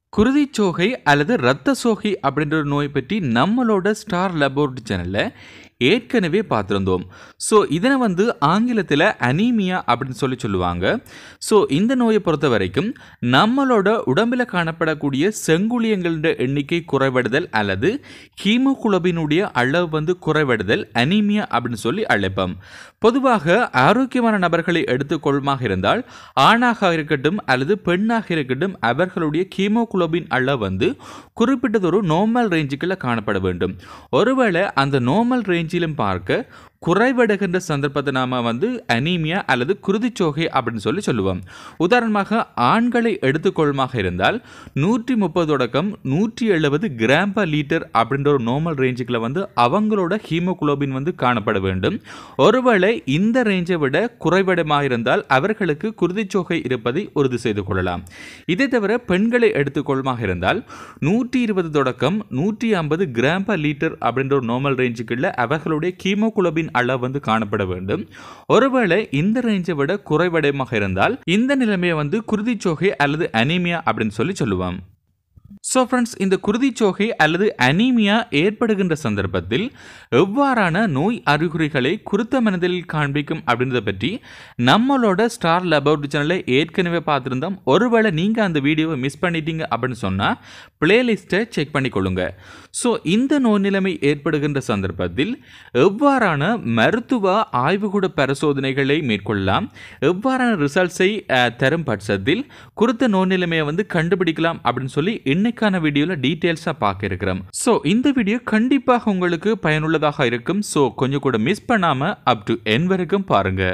குருதிச்சோகை அல்லது இரத்த சோகை அப்படின்ற ஒரு நோய் பற்றி நம்மளோட ஸ்டார் லெபோரட்டரி சேனலில் ஏற்கனவே பார்த்துருந்தோம் ஸோ இதனை வந்து ஆங்கிலத்தில் அனீமியா அப்படின்னு சொல்லி சொல்லுவாங்க ஸோ இந்த நோயை பொறுத்த வரைக்கும் நம்மளோட உடம்பில் காணப்படக்கூடிய செங்குளியங்களோட எண்ணிக்கை குறைவடைதல் அல்லது ஹீமோகுளோபினுடைய அளவு வந்து குறைவடைதல் அனீமியா அப்படின்னு சொல்லி அழைப்போம் பொதுவாக ஆரோக்கியமான நபர்களை எடுத்துக்கொள்மாக இருந்தால் ஆணாக இருக்கட்டும் அல்லது பெண்ணாக இருக்கட்டும் அவர்களுடைய ஹீமோகுளோபின் அளவு வந்து குறிப்பிட்டதொரு நார்மல் ரேஞ்சுக்குள்ள காணப்பட வேண்டும் ஒருவேளை அந்த நார்மல் ரேஞ்சிலும் பார்க்க குறைவடைகின்ற சந்தர்ப்பத்தை நாம் வந்து அனீமியா அல்லது குருதிச்சோகை அப்படின்னு சொல்லி சொல்லுவோம் உதாரணமாக ஆண்களை எடுத்துக்கொள்மாக இருந்தால் நூற்றி முப்பது தொடக்கம் நூற்றி எழுபது கிராம் பர் லிட்டர் அப்படின்ற ஒரு நார்மல் ரேஞ்சுக்குள்ள வந்து அவங்களோட ஹீமோகுளோபின் வந்து காணப்பட வேண்டும் ஒருவேளை இந்த ரேஞ்சை விட குறைவடமாக இருந்தால் அவர்களுக்கு குருதிச்சோகை இருப்பதை உறுதி செய்து கொள்ளலாம் இதை தவிர பெண்களை எடுத்துக்கொள்மாக இருந்தால் நூற்றி இருபது தொடக்கம் நூற்றி ஐம்பது கிராம் பர் லிட்டர் அப்படின்ற ஒரு நார்மல் ரேஞ்சுக்குள்ள அவர்களுடைய ஹீமோகுளோபின் அளவு வந்து காணப்பட வேண்டும் ஒருவேளை இந்த ரேஞ்சை விட குறைவடையமாக இருந்தால் இந்த நிலைமையை வந்து குருதிச்சோகை அல்லது அனீமியா அப்படின்னு சொல்லி சொல்லுவோம் ஸோ ஃப்ரெண்ட்ஸ் இந்த குருதிச்சோகை அல்லது அனீமியா ஏற்படுகின்ற சந்தர்ப்பத்தில் எவ்வாறான நோய் அறிகுறிகளை குருத்த மனதில் காண்பிக்கும் அப்படின்றத பற்றி நம்மளோட ஸ்டார் லெபோரட்டரி சேனலில் ஏற்கனவே பார்த்துருந்தோம் ஒருவேளை நீங்கள் அந்த வீடியோவை மிஸ் பண்ணிட்டீங்க அப்படின்னு சொன்னால் பிளேலிஸ்ட்டை செக் பண்ணிக்கொள்ளுங்க ஸோ இந்த நோய் நிலைமை ஏற்படுகின்ற சந்தர்ப்பத்தில் எவ்வாறான மருத்துவ ஆய்வுகூட பரிசோதனைகளை மேற்கொள்ளலாம் எவ்வாறான ரிசல்ட்ஸை தரும் பட்சத்தில் குருத்த நோய் நிலைமையை வந்து கண்டுபிடிக்கலாம் அப்படின்னு சொல்லி இன்னைக்கான வீடியோவில் டீட்டெயில்ஸாக பார்க்க இருக்கிறோம் ஸோ இந்த வீடியோ கண்டிப்பாக உங்களுக்கு பயனுள்ளதாக இருக்கும் ஸோ கொஞ்சம் கூட மிஸ் பண்ணாமல் அப் டு என் வரைக்கும் பாருங்கள்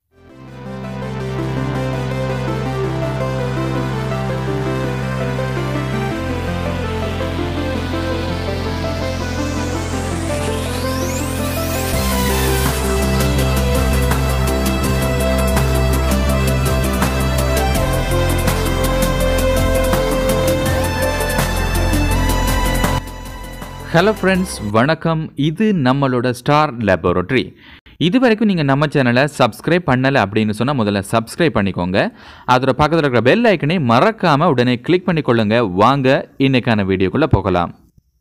ஹலோ ஃப்ரெண்ட்ஸ் வணக்கம் இது நம்மளோட ஸ்டார் லேபோரட்டரி இது வரைக்கும் நீங்கள் நம்ம சேனலை சப்ஸ்கிரைப் பண்ணலை அப்படின்னு சொன்னால் முதல்ல சப்ஸ்கிரைப் பண்ணிக்கோங்க அதோட பக்கத்தில் இருக்கிற பெல் ஐக்கனை மறக்காமல் உடனே கிளிக் பண்ணிக்கொள்ளுங்க வாங்க இன்னைக்கான வீடியோக்குள்ளே போகலாம்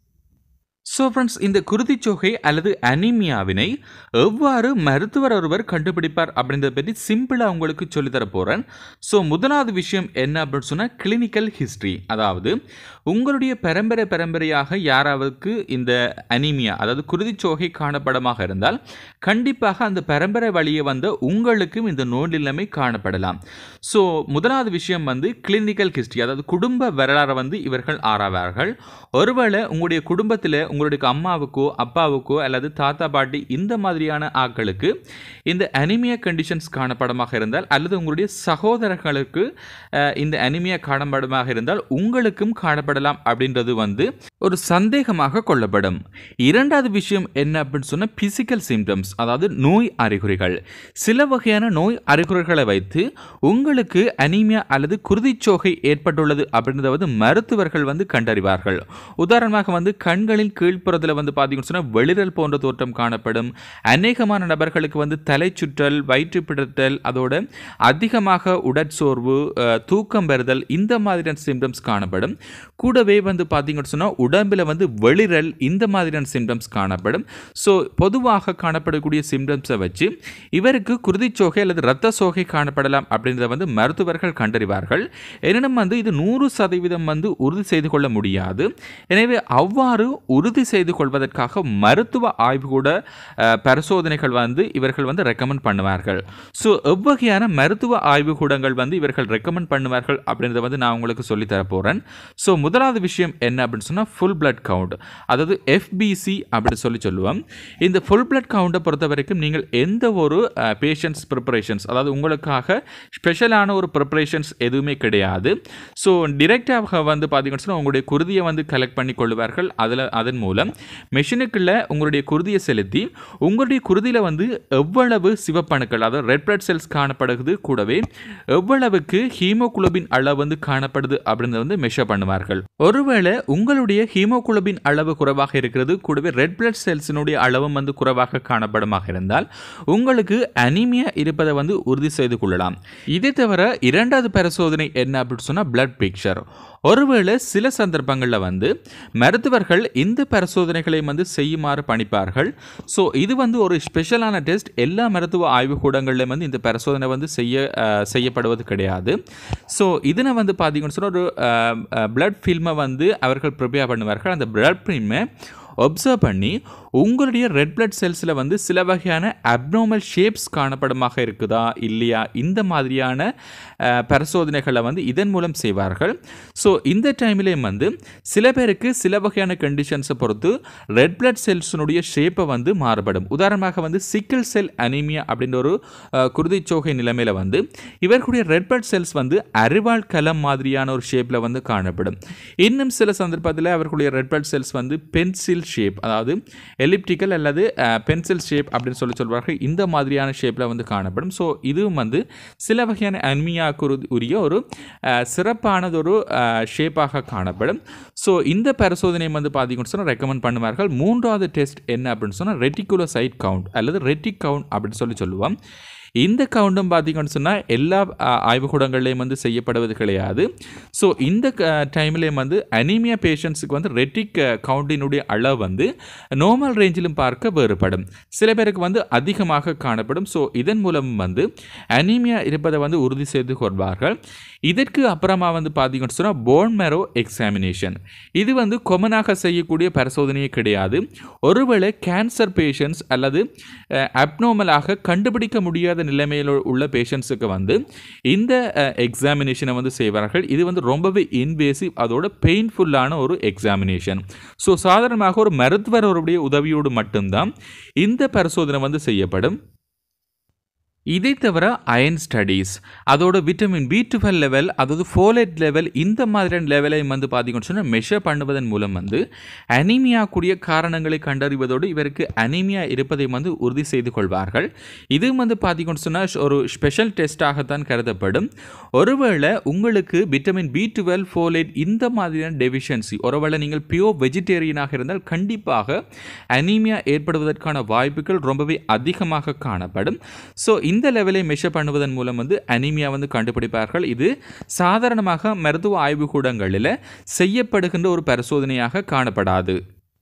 ஸோ ஃப்ரெண்ட்ஸ் இந்த குருதிச்சோகை அல்லது அனிமியாவினை எவ்வாறு மருத்துவர் ஒருவர் கண்டுபிடிப்பார் அப்படின்றத பற்றி சிம்பிளாக உங்களுக்கு சொல்லித்தர போகிறேன் ஸோ முதலாவது விஷயம் என்ன அப்படின்னு சொன்னால் கிளினிக்கல் ஹிஸ்ட்ரி அதாவது உங்களுடைய பரம்பரை பரம்பரையாக யாராவதுக்கு இந்த அனிமியா அதாவது குருதிச்சோகை காணப்படமாக இருந்தால் கண்டிப்பாக அந்த பரம்பரை வழியை வந்த உங்களுக்கும் இந்த நோய் நிலைமை காணப்படலாம் ஸோ முதலாவது விஷயம் வந்து கிளினிக்கல் ஹிஸ்ட்ரி அதாவது குடும்ப வரலாறை வந்து இவர்கள் ஆராவார்கள் ஒருவேளை உங்களுடைய குடும்பத்தில் உங்களுடைய அம்மாவுக்கோ அப்பாவுக்கோ அல்லது தாத்தா பாட்டி இந்த மாதிரியான ஆட்களுக்கு இந்த அனிமியா கண்டிஷன்ஸ் காணப்படமாக இருந்தால் அல்லது உங்களுடைய சகோதரர்களுக்கு அஹ், இந்த அனிமியா காணப்படமாக இருந்தால் உங்களுக்கும் காணப்படலாம் அப்படின்றது வந்து ஒரு சந்தேகமாக கொள்ளப்படும் இரண்டாவது விஷயம் என்ன அப்படின்னு சொன்னால் பிசிக்கல் சிம்டம்ஸ் அதாவது நோய் அறிகுறிகள் சில வகையான நோய் அறிகுறிகளை வைத்து உங்களுக்கு அனீமியா அல்லது குருதிச்சோகை ஏற்பட்டுள்ளது அப்படின்றத வந்து மருத்துவர்கள் வந்து கண்டறிவார்கள் உதாரணமாக வந்து கண்களின் கீழ்ப்புறத்தில் வந்து பார்த்தீங்கன்னு சொன்னால் வெளிரல் போன்ற தோற்றம் காணப்படும் அநேகமான நபர்களுக்கு வந்து தலைச்சுற்றல் வயிற்று பிடித்தல் அதோட அதிகமாக உடற்சோர்வு அஹ், தூக்கம் பெறுதல் இந்த மாதிரியான சிம்டம்ஸ் காணப்படும் கூடவே வந்து பார்த்தீங்கன்னு சொன்னால் உடம்பில் வந்து வெளிரல் இந்த மாதிரியான சிம்டம்ஸ் காணப்படும் ஸோ பொதுவாக காணப்படக்கூடிய சிம்டம்ஸை வச்சு இவருக்கு குருதிச்சோகை அல்லது இரத்த சோகை காணப்படலாம் அப்படின்றத வந்து மருத்துவர்கள் கண்டறிவார்கள் எனினும் வந்து இது நூறு சதவீதம் வந்து உறுதி செய்து கொள்ள முடியாது எனவே அவ்வாறு உறுதி செய்து கொள்வதற்காக மருத்துவ ஆய்வு கூட அஹ், பரிசோதனைகள் வந்து இவர்கள் வந்து ரெக்கமெண்ட் பண்ணுவார்கள் ஸோ எவ்வகையான மருத்துவ ஆய்வுக்கூடங்கள் வந்து இவர்கள் ரெக்கமெண்ட் பண்ணுவார்கள் அப்படின்றத வந்து நான் உங்களுக்கு சொல்லித் தர போகிறேன் ஸோ முதலாவது விஷயம் என்ன அப்படின்னு சொன்னால் ஃபுல் பிளட் கவுண்ட் அதாவது எஃபிசி அப்படின்னு சொல்லி சொல்லுவோம் இந்த ஃபுல் பிளட் கவுண்டை பொறுத்த வரைக்கும் நீங்கள் எந்த ஒரு பேஷண்ட்ஸ் ப்ரிப்பரேஷன்ஸ் அதாவது உங்களுக்காக ஸ்பெஷலான ஒரு ப்ரிப்பரேஷன்ஸ் எதுவுமே கிடையாது ஸோ டிரெக்டாக வந்து பார்த்தீங்கன்னு சொன்னால் உங்களுடைய குருதியை வந்து கலெக்ட் பண்ணி கொள்வார்கள் அதில் அதன் மூலம் மெஷினுக்குள்ள உங்களுடைய குருதியை செலுத்தி உங்களுடைய குருதியில் வந்து எவ்வளவு சிவப்பணுக்கள் அதாவது ரெட் பிளட் செல்ஸ் காணப்படுது கூடவே எவ்வளவுக்கு ஹீமோகுளோபின் அளவு வந்து காணப்படுது அப்படின்றத வந்து மெஷர் பண்ணுவார்கள் ஒருவேளை உங்களுடைய ஹீமோகுளோபின் அளவு குறைவாக இருக்கிறது கூடவே ரெட் பிளட் செல்ஸினுடைய அளவும் வந்து குறைவாக காணப்படுமாக இருந்தால் உங்களுக்கு அனீமியா இருப்பதை வந்து உறுதி செய்து கொள்ளலாம் இதை தவிர இரண்டாவது பரிசோதனை என்ன அப்படின்னு சொன்னால் பிளட் பிக்சர் ஒருவேளை சில சந்தர்ப்பங்களில் வந்து மருத்துவர்கள் இந்த பரிசோதனைகளை வந்து செய்யுமாறு பணிப்பார்கள் ஸோ இது வந்து ஒரு ஸ்பெஷலான டெஸ்ட் எல்லா மருத்துவ ஆய்வுக்கூடங்கள்லையும் வந்து இந்த பரிசோதனை வந்து செய்ய அஹ், செய்யப்படுவது கிடையாது ஸோ இதனை வந்து பார்த்தீங்கன்னு சொன்னால் ஒரு பிளட் ஃபில்மை வந்து அவர்கள் ப்ரிப்பேர் பண்ணுவார்கள் அந்த பிளட் ஃபில்மை ஒப்சர்வ் பண்ணி உங்களுடைய ரெட் பிளட் செல்ஸில் வந்து சில வகையான அப்நார்மல் ஷேப்ஸ் காணப்படமாக இருக்குதா இல்லையா இந்த மாதிரியான அஹ், பரிசோதனைகளை வந்து இதன் மூலம் செய்வார்கள் ஸோ இந்த டைம்லேயும் வந்து சில பேருக்கு சில வகையான கண்டிஷன்ஸை பொறுத்து ரெட் பிளட் செல்ஸினுடைய ஷேப்பை வந்து மாறுபடும் உதாரணமாக வந்து சிக்கிள் செல் அனீமியா அப்படின்ற ஒரு அஹ், குருதிச்சோகை நிலைமையில் வந்து இவர்களுடைய ரெட் பிளட் செல்ஸ் வந்து அரிவாள் கலம் மாதிரியான ஒரு ஷேப்பில் வந்து காணப்படும் இன்னும் சில சந்தர்ப்பத்தில் அவர்களுடைய ரெட் பிளட் செல்ஸ் வந்து பென்சில் ஷேப் அதாவது எலிப்டிக்கல் அல்லது பென்சில் ஷேப் அப்படின்னு சொல்லி சொல்வார்கள் இந்த மாதிரியான ஷேப்பில் வந்து காணப்படும் ஸோ இதுவும் வந்து சில வகையான அன்மியாக்கு உரிய ஒரு அஹ், சிறப்பானதொரு ஷேப்பாக காணப்படும் ஸோ இந்த பரிசோதனையை வந்து பார்த்தீங்கன்னு சொன்னால் ரெக்கமெண்ட் பண்ணுவார்கள் மூன்றாவது டெஸ்ட் என்ன அப்படின்னு சொன்னால் ரெட்டிகுலோசைட் கவுண்ட் அல்லது ரெட்டிக் கவுண்ட் அப்படின்னு சொல்லி சொல்லுவோம் இந்த கவுண்டும் பார்த்தீங்கன்னு சொன்னால் எல்லா அஹ், ஆய்வுக்கூடங்கள்லையும் வந்து செய்யப்படுவது கிடையாது ஸோ இந்த டைம்லேயும் வந்து அனீமியா பேஷண்ட்ஸுக்கு வந்து ரெட்டிக் கவுண்டினுடைய அளவு வந்து நார்மல் ரேஞ்சிலும் பார்க்க வேறுபடும் சில பேருக்கு வந்து அதிகமாக காணப்படும் ஸோ இதன் மூலம் வந்து அனீமியா இருப்பதை வந்து உறுதி செய்து கொள்வார்கள் இதற்கு அப்புறமா வந்து பார்த்தீங்கன்னு சொன்னால் போன் மேரோ எக்ஸாமினேஷன் இது வந்து கொமனாக செய்யக்கூடிய பரிசோதனையே கிடையாது ஒருவேளை கேன்சர் பேஷண்ட்ஸ் அல்லது அப்னோமலாக கண்டுபிடிக்க முடியாத நிலைமையில் உள்ள பேஷண்ட்ஸுக்கு வந்து இந்த எக்ஸாமினேஷனை வந்து செய்வார்கள் இது வந்து ரொம்பவே இன்வேசிவ் அதோட பெயின்ஃபுல்லான ஒரு எக்ஸாமினேஷன் ஸோ சாதாரணமாக ஒரு மருத்துவருடைய உதவியோடு மட்டும்தான் இந்த பரிசோதனை வந்து செய்யப்படும் இதை தவிர அயன் ஸ்டடீஸ் அதோட விட்டமின் பி டுவெல் லெவல் அதாவது ஃபோலேட் லெவல் இந்த மாதிரியான லெவலையும் வந்து பார்த்தீங்கன்னு சொன்னால் மெஷர் பண்ணுவதன் மூலம் வந்து அனீமியா கூடிய காரணங்களை கண்டறிவதோடு இவருக்கு அனீமியா இருப்பதை வந்து உறுதி செய்து கொள்வார்கள் இதுவும் வந்து பார்த்தீங்கன்னு சொன்னால் ஒரு ஸ்பெஷல் டெஸ்ட்டாகத்தான் கருதப்படும் ஒருவேளை உங்களுக்கு விட்டமின் பி டுவெல் ஃபோலேட் இந்த மாதிரியான டெஃபிஷியன்சி ஒருவேளை நீங்கள் பியோர் வெஜிடேரியனாக இருந்தால் கண்டிப்பாக அனீமியா ஏற்படுவதற்கான வாய்ப்புகள் ரொம்பவே அதிகமாக காணப்படும் ஸோ இந்த லெவலை மெஷர் பண்ணுவதன் மூலம் வந்து அனீமியா வந்து கண்டுபிடிப்பார்கள் இது சாதாரணமாக மருத்துவ ஆய்வுக்கூடங்களில் செய்யப்படுகின்ற ஒரு பரிசோதனையாக காணப்படாது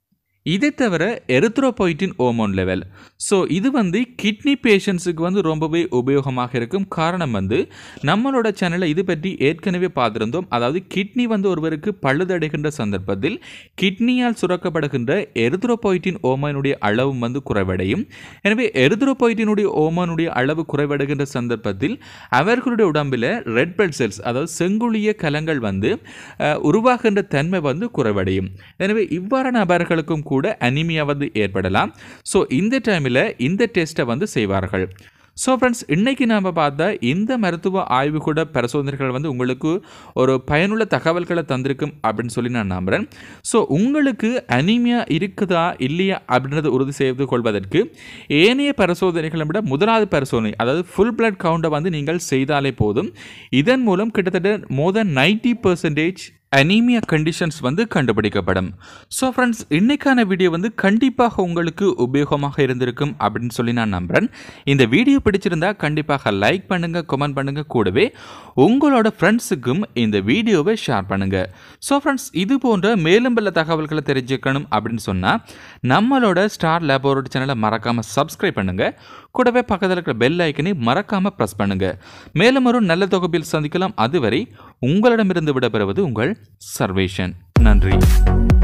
இதை தவிர எரித்ரோபொய்டின் ஓமோன் லெவல் ஸோ இது வந்து கிட்னி பேஷண்ட்ஸுக்கு வந்து ரொம்பவே உபயோகமாக இருக்கும் காரணம் வந்து நம்மளோட சேனலில் இது பற்றி ஏற்கனவே பார்த்துருந்தோம் அதாவது கிட்னி வந்து ஒருவருக்கு பழுதடைகின்ற சந்தர்ப்பத்தில் கிட்னியால் சுரக்கப்படுகின்ற எரித்ரோபொய்டின் ஓமனுடைய அளவும் வந்து குறைவடையும் எனவே எரித்ரோபொய்டினுடைய ஓமனுடைய அளவு குறைவடைகின்ற சந்தர்ப்பத்தில் அவர்களுடைய உடம்பில் ரெட் பிளட் செல்ஸ் அதாவது செங்குழிய கலங்கள் வந்து அஹ், உருவாகின்ற தன்மை வந்து குறைவடையும் எனவே இவ்வாறான நபர்களுக்கும் கூட அனிமியா வந்து ஏற்படலாம் ஸோ இந்த டைமில் இந்த டெஸ்ட்டை வந்து செய்வார்கள் ஸோ ஃப்ரெண்ட்ஸ் இன்னைக்கு நாம் பார்த்த இந்த மருத்துவ ஆய்வுக்கூட பரிசோதனைகள் வந்து உங்களுக்கு ஒரு பயனுள்ள தகவல்களை தந்திருக்கும் அப்படின்னு சொல்லி நான் நம்புகிறேன் ஸோ உங்களுக்கு அனிமியா இருக்குதா இல்லையா அப்படின்றத உறுதி செய்து கொள்வதற்கு ஏனைய பரிசோதனைகளை விட முதலாவது பரிசோதனை அதாவது ஃபுல் பிளட் கவுண்டை வந்து நீங்கள் செய்தாலே போதும் இதன் மூலம் கிட்டத்தட்ட more than ninety percentage anaemia conditions வந்து கண்டுபிடிக்கப்படும் ஸோ ஃப்ரெண்ட்ஸ் இன்னைக்கான வீடியோ வந்து கண்டிப்பாக உங்களுக்கு உபயோகமாக இருந்திருக்கும் அப்படின்னு சொல்லி நான் நம்புகிறேன் இந்த வீடியோ பிடிச்சிருந்தா கண்டிப்பாக லைக் பண்ணுங்கள் கமெண்ட் பண்ணுங்கள் கூடவே உங்களோட ஃப்ரெண்ட்ஸுக்கும் இந்த வீடியோவை ஷேர் பண்ணுங்கள் ஸோ ஃப்ரெண்ட்ஸ் இது போன்ற மேலும் பல தகவல்களை தெரிஞ்சுக்கணும் அப்படின்னு சொன்னால் நம்மளோட ஸ்டார் லேபோரட்டரி சேனலை மறக்காமல் சப்ஸ்கிரைப் பண்ணுங்கள் கூடவே பக்கத்தில் இருக்கிற பெல் ஐக்கனை மறக்காமல் ப்ரெஸ் பண்ணுங்கள் மேலும் ஒரு நல்ல தொகுப்பில் சந்திக்கலாம் அதுவரை உங்களிடமிருந்து விடைபெறுவது உங்கள் சர்வேஷன் நன்றி